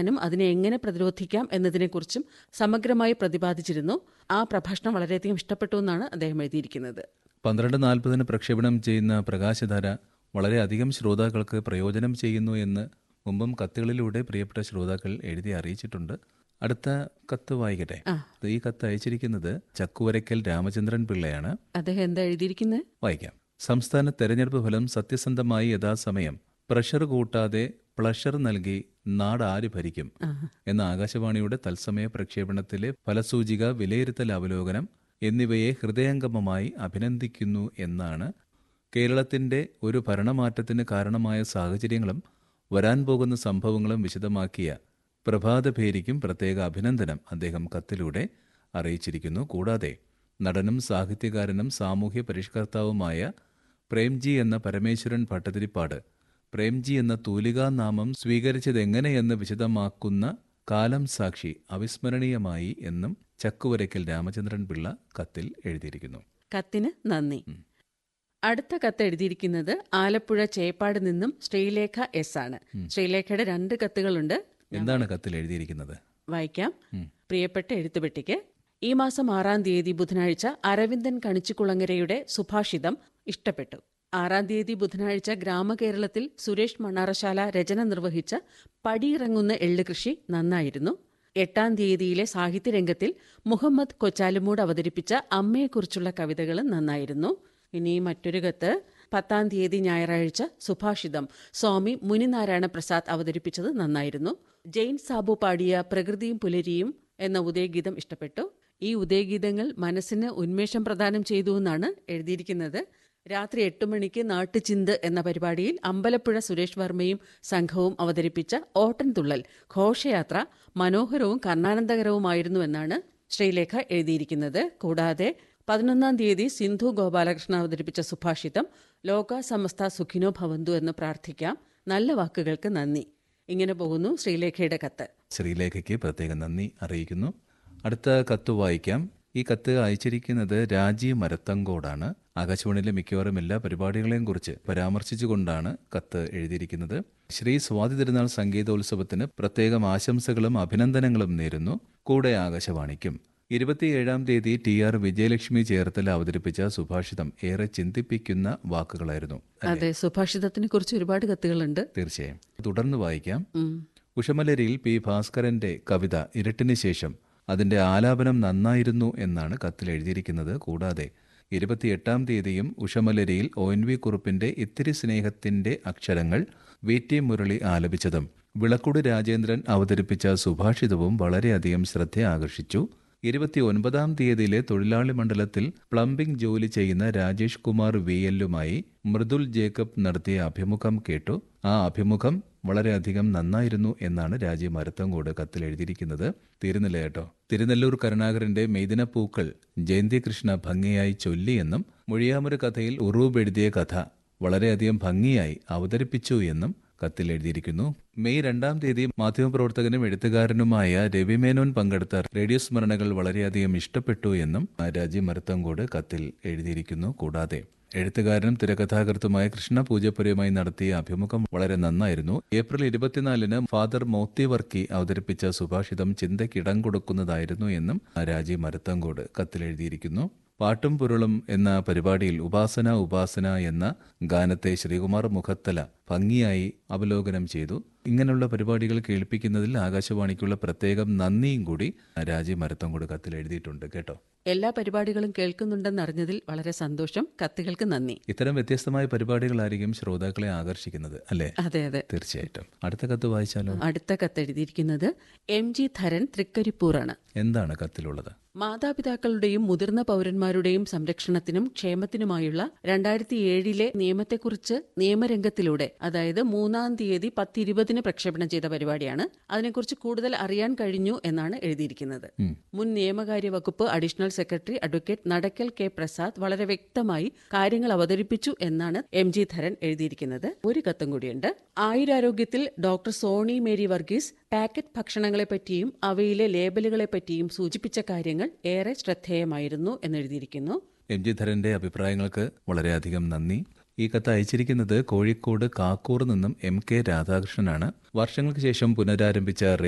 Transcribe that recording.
പഠനം അതിനെ എങ്ങനെ പ്രതിരോധിക്കാം എന്നതിനെക്കുറിച്ചും സമഗ്രമായി പ്രതിപാദിച്ചിരുന്നു ആ പ്രഭാഷണം വളരെയധികം ഇഷ്ടപ്പെട്ടു എന്നാണ് അദ്ദേഹം എഴുതിയിരിക്കുന്നത് പന്ത്രണ്ട് നാൽപ്പതിന് പ്രക്ഷേപണം ചെയ്യുന്ന പ്രകാശധാര വളരെയധികം ശ്രോതാക്കൾക്ക് പ്രയോജനം ചെയ്യുന്നു എന്ന് മുമ്പും കത്തുകളിലൂടെ പ്രിയപ്പെട്ട ശ്രോതാക്കൾ എഴുതി അറിയിച്ചിട്ടുണ്ട് അടുത്ത കത്ത് വായിക്കട്ടെ ഈ കത്ത് അയച്ചിരിക്കുന്നത് ചക്കുവരയ്ക്കൽ രാമചന്ദ്രൻ പിള്ളയാണ് അദ്ദേഹം എന്താ എഴുതിയിരിക്കുന്നത് വായിക്കാം സംസ്ഥാന തെരഞ്ഞെടുപ്പ് ഫലം സത്യസന്ധമായി യഥാസമയം പ്രഷർ കൂട്ടാതെ പ്ലഷർ നൽകി നാട് ആര് ഭരിക്കും എന്ന ആകാശവാണിയുടെ തത്സമയ പ്രക്ഷേപണത്തിലെ ഫലസൂചിക വിലയിരുത്തൽ അവലോകനം എന്നിവയെ ഹൃദയംഗമമായി അഭിനന്ദിക്കുന്നു എന്നാണ് കേരളത്തിന്റെ ഒരു ഭരണമാറ്റത്തിന് കാരണമായ സാഹചര്യങ്ങളും വരാൻ പോകുന്ന സംഭവങ്ങളും വിശദമാക്കിയ പ്രഭാതഭേരിക്കും പ്രത്യേക അഭിനന്ദനം അദ്ദേഹം കത്തിലൂടെ അറിയിച്ചിരിക്കുന്നു കൂടാതെ നടനും സാഹിത്യകാരനും സാമൂഹ്യ പരിഷ്കർത്താവുമായ പ്രേംജി എന്ന പരമേശ്വരൻ ഭട്ടതിരിപ്പാട് പ്രേംജി എന്ന തൂലികാനാമം സ്വീകരിച്ചതെങ്ങനെയെന്ന് വിശദമാക്കുന്ന കാലം സാക്ഷി അവിസ്മരണീയമായി എന്നും ചക്കുവരയ്ക്കൽ രാമചന്ദ്രൻ പിള്ള കത്തിൽ എഴുതിയിരിക്കുന്നു കത്തിന് നന്ദി അടുത്ത കത്ത് എഴുതിയിരിക്കുന്നത് ആലപ്പുഴ ചേപ്പാട് നിന്നും ശ്രീലേഖ എസ് ആണ് ശ്രീലേഖയുടെ രണ്ട് കത്തുകളുണ്ട് എന്താണ് കത്തിൽ എഴുതിയിരിക്കുന്നത് വായിക്കാം പ്രിയപ്പെട്ട എഴുത്തുപെട്ടിക്ക് ഈ മാസം ആറാം തീയതി ബുധനാഴ്ച അരവിന്ദൻ കണിച്ചുകുളങ്ങരയുടെ സുഭാഷിതം ഇഷ്ടപ്പെട്ടു ആറാം തീയതി ബുധനാഴ്ച ഗ്രാമകേരളത്തിൽ സുരേഷ് മണ്ണാറശാല രചന നിർവഹിച്ച പടിയിറങ്ങുന്ന എള്ള് കൃഷി നന്നായിരുന്നു എട്ടാം തീയതിയിലെ സാഹിത്യരംഗത്തിൽ മുഹമ്മദ് കൊച്ചാലുമൂട് അവതരിപ്പിച്ച അമ്മയെക്കുറിച്ചുള്ള കവിതകളും നന്നായിരുന്നു ഇനി മറ്റൊരു കത്ത് പത്താം തീയതി ഞായറാഴ്ച സുഭാഷിതം സ്വാമി മുനിനാരായണ പ്രസാദ് അവതരിപ്പിച്ചത് നന്നായിരുന്നു ജെയിൻ സാബു പാടിയ പ്രകൃതിയും പുലരിയും എന്ന ഉദയഗീതം ഇഷ്ടപ്പെട്ടു ഈ ഉദയഗീതങ്ങൾ മനസ്സിന് ഉന്മേഷം പ്രദാനം ചെയ്തു എന്നാണ് എഴുതിയിരിക്കുന്നത് രാത്രി എട്ട് മണിക്ക് നാട്ടുചിന്ത് എന്ന പരിപാടിയിൽ അമ്പലപ്പുഴ സുരേഷ് വർമ്മയും സംഘവും അവതരിപ്പിച്ച ഓട്ടൻതുള്ളൽ ഘോഷയാത്ര മനോഹരവും കർണാനന്ദകരവുമായിരുന്നുവെന്നാണ് ശ്രീലേഖ എഴുതിയിരിക്കുന്നത് കൂടാതെ പതിനൊന്നാം തീയതി സിന്ധു ഗോപാലകൃഷ്ണൻ അവതരിപ്പിച്ച സുഭാഷിതം ലോക സമസ്ത സുഖിനോ ഭവന്തു എന്ന് പ്രാർത്ഥിക്കാം നല്ല വാക്കുകൾക്ക് നന്ദി ഇങ്ങനെ പോകുന്നു ശ്രീലേഖയുടെ കത്ത് ശ്രീലേഖയ്ക്ക് പ്രത്യേക നന്ദി അറിയിക്കുന്നു അടുത്ത കത്ത് വായിക്കാം ഈ കത്ത് അയച്ചിരിക്കുന്നത് രാജീവ് മരത്തങ്കോടാണ് ആകാശവാണിയിലെ മിക്കവാറും എല്ലാ പരിപാടികളെയും കുറിച്ച് പരാമർശിച്ചുകൊണ്ടാണ് കത്ത് എഴുതിയിരിക്കുന്നത് ശ്രീ സ്വാതി തിരുനാൾ സംഗീതോത്സവത്തിന് പ്രത്യേകം ആശംസകളും അഭിനന്ദനങ്ങളും നേരുന്നു കൂടെ ആകാശവാണിക്കും ഇരുപത്തിയേഴാം തീയതി ടി ആർ വിജയലക്ഷ്മി ചേർത്തല അവതരിപ്പിച്ച സുഭാഷിതം ഏറെ ചിന്തിപ്പിക്കുന്ന വാക്കുകളായിരുന്നു അതെ സുഭാഷിതത്തിനെ കുറിച്ച് ഒരുപാട് കത്തുകളുണ്ട് തീർച്ചയായും തുടർന്ന് വായിക്കാം ഉം. ഉഷമലരിയിൽ പി ഭാസ്കരന്റെ കവിത ഇരട്ടിന് ശേഷം അതിന്റെ ആലാപനം നന്നായിരുന്നു എന്നാണ് കത്തിൽ എഴുതിയിരിക്കുന്നത് കൂടാതെ ഇരുപത്തിയെട്ടാം തീയതിയും ഉഷമലരിയിൽ ഒ എൻ വി കുറുപ്പിന്റെ ഇത്തിരി സ്നേഹത്തിന്റെ അക്ഷരങ്ങൾ വി ടി മുരളി ആലപിച്ചതും വിളക്കുട് രാജേന്ദ്രൻ അവതരിപ്പിച്ച സുഭാഷിതവും വളരെയധികം ശ്രദ്ധ ആകർഷിച്ചു ഇരുപത്തി ഒൻപതാം തീയതിയിലെ തൊഴിലാളി മണ്ഡലത്തിൽ പ്ലംബിംഗ് ജോലി ചെയ്യുന്ന രാജേഷ് കുമാർ വി എല്ലുമായി മൃദുൽ ജേക്കബ് നടത്തിയ അഭിമുഖം കേട്ടു ആ അഭിമുഖം വളരെയധികം നന്നായിരുന്നു എന്നാണ് രാജീവ് മരത്തങ്കോട് കത്തിൽ എഴുതിയിരിക്കുന്നത് തീരുന്നില്ല കേട്ടോ തിരുനെല്ലൂർ കരുണാകരന്റെ മെയ്ദിനപ്പൂക്കൾ ജയന്തി കൃഷ്ണ ഭംഗിയായി ചൊല്ലിയെന്നും മൊഴിയാമൊരു കഥയിൽ ഉറൂബ് എഴുതിയ കഥ വളരെയധികം ഭംഗിയായി അവതരിപ്പിച്ചു എന്നും കത്തിൽ എഴുതിയിരിക്കുന്നു മെയ് രണ്ടാം തീയതി മാധ്യമപ്രവർത്തകനും എഴുത്തുകാരനുമായ രവിമേനോൻ പങ്കെടുത്ത റേഡിയോ സ്മരണകൾ വളരെയധികം ഇഷ്ടപ്പെട്ടു എന്നും രാജീവ് മരത്തങ്കോട് കത്തിൽ എഴുതിയിരിക്കുന്നു കൂടാതെ എഴുത്തുകാരനും തിരക്കഥാകൃത്തുമായ കൃഷ്ണ പൂജപ്പുരയുമായി നടത്തിയ അഭിമുഖം വളരെ നന്നായിരുന്നു ഏപ്രിൽ ഇരുപത്തിനാലിന് ഫാദർ മോത്തി വർക്കി അവതരിപ്പിച്ച സുഭാഷിതം ചിന്തയ്ക്കിടം കൊടുക്കുന്നതായിരുന്നു എന്നും രാജീവ് മരത്തങ്കോട് കത്തിൽ എഴുതിയിരിക്കുന്നു പാട്ടും പൊരുളും എന്ന പരിപാടിയിൽ ഉപാസന ഉപാസന എന്ന ഗാനത്തെ ശ്രീകുമാർ മുഖത്തല ഭംഗിയായി അവലോകനം ചെയ്തു ഇങ്ങനെയുള്ള പരിപാടികൾ കേൾപ്പിക്കുന്നതിൽ ആകാശവാണിക്കുള്ള പ്രത്യേകം നന്ദിയും കൂടി രാജീവ് മരത്തങ്കോട് കത്തിൽ എഴുതിയിട്ടുണ്ട് കേട്ടോ എല്ലാ പരിപാടികളും കേൾക്കുന്നുണ്ടെന്നറിഞ്ഞതിൽ വളരെ സന്തോഷം കത്തുകൾക്ക് നന്ദി ഇത്തരം വ്യത്യസ്തമായ പരിപാടികളായിരിക്കും ശ്രോതാക്കളെ ആകർഷിക്കുന്നത് അല്ലേ അതെ അതെ തീർച്ചയായിട്ടും അടുത്ത കത്ത് വായിച്ചാലോ അടുത്ത കത്ത് എഴുതിയിരിക്കുന്നത് എം ജി ധരൻ തൃക്കരിപ്പൂറാണ് എന്താണ് കത്തിലുള്ളത് മാതാപിതാക്കളുടെയും മുതിർന്ന പൗരന്മാരുടെയും സംരക്ഷണത്തിനും ക്ഷേമത്തിനുമായുള്ള രണ്ടായിരത്തി ഏഴിലെ നിയമത്തെക്കുറിച്ച് നിയമരംഗത്തിലൂടെ അതായത് മൂന്നാം തീയതി പത്തിരുപതിന് പ്രക്ഷേപണം ചെയ്ത പരിപാടിയാണ് അതിനെക്കുറിച്ച് കൂടുതൽ അറിയാൻ കഴിഞ്ഞു എന്നാണ് എഴുതിയിരിക്കുന്നത് മുൻ നിയമകാര്യ വകുപ്പ് additional secretary advocate Nadakkal K Prasad വളരെ വ്യക്തമായി കാര്യങ്ങൾ അവതരിപ്പിച്ചു എന്നാണ് എം ജി ധരൻ എഴുതിയിരിക്കുന്നത് ഒരു കത്തും കൂടിയുണ്ട് ആയുരാരോഗ്യത്തിൽ doctor Sony Mary Varghese packet ഭക്ഷണങ്ങളെപ്പറ്റിയും അവയിലെ ലേബലുകളെപ്പറ്റിയും സൂചിപ്പിച്ച കാര്യങ്ങൾ ഏറെ ശ്രദ്ധേയമായിരുന്നു എന്നെഴുതിയിരിക്കുന്നു എം ജി ധരന്റെ അഭിപ്രായങ്ങൾക്ക് വളരെയധികം നന്ദി ഈ കത്ത് അയച്ചിരിക്കുന്നത് കോഴിക്കോട് കാക്കൂർ നിന്നും എം കെ രാധാകൃഷ്ണനാണ് വർഷങ്ങൾക്ക് ശേഷം പുനരാരംഭിച്ച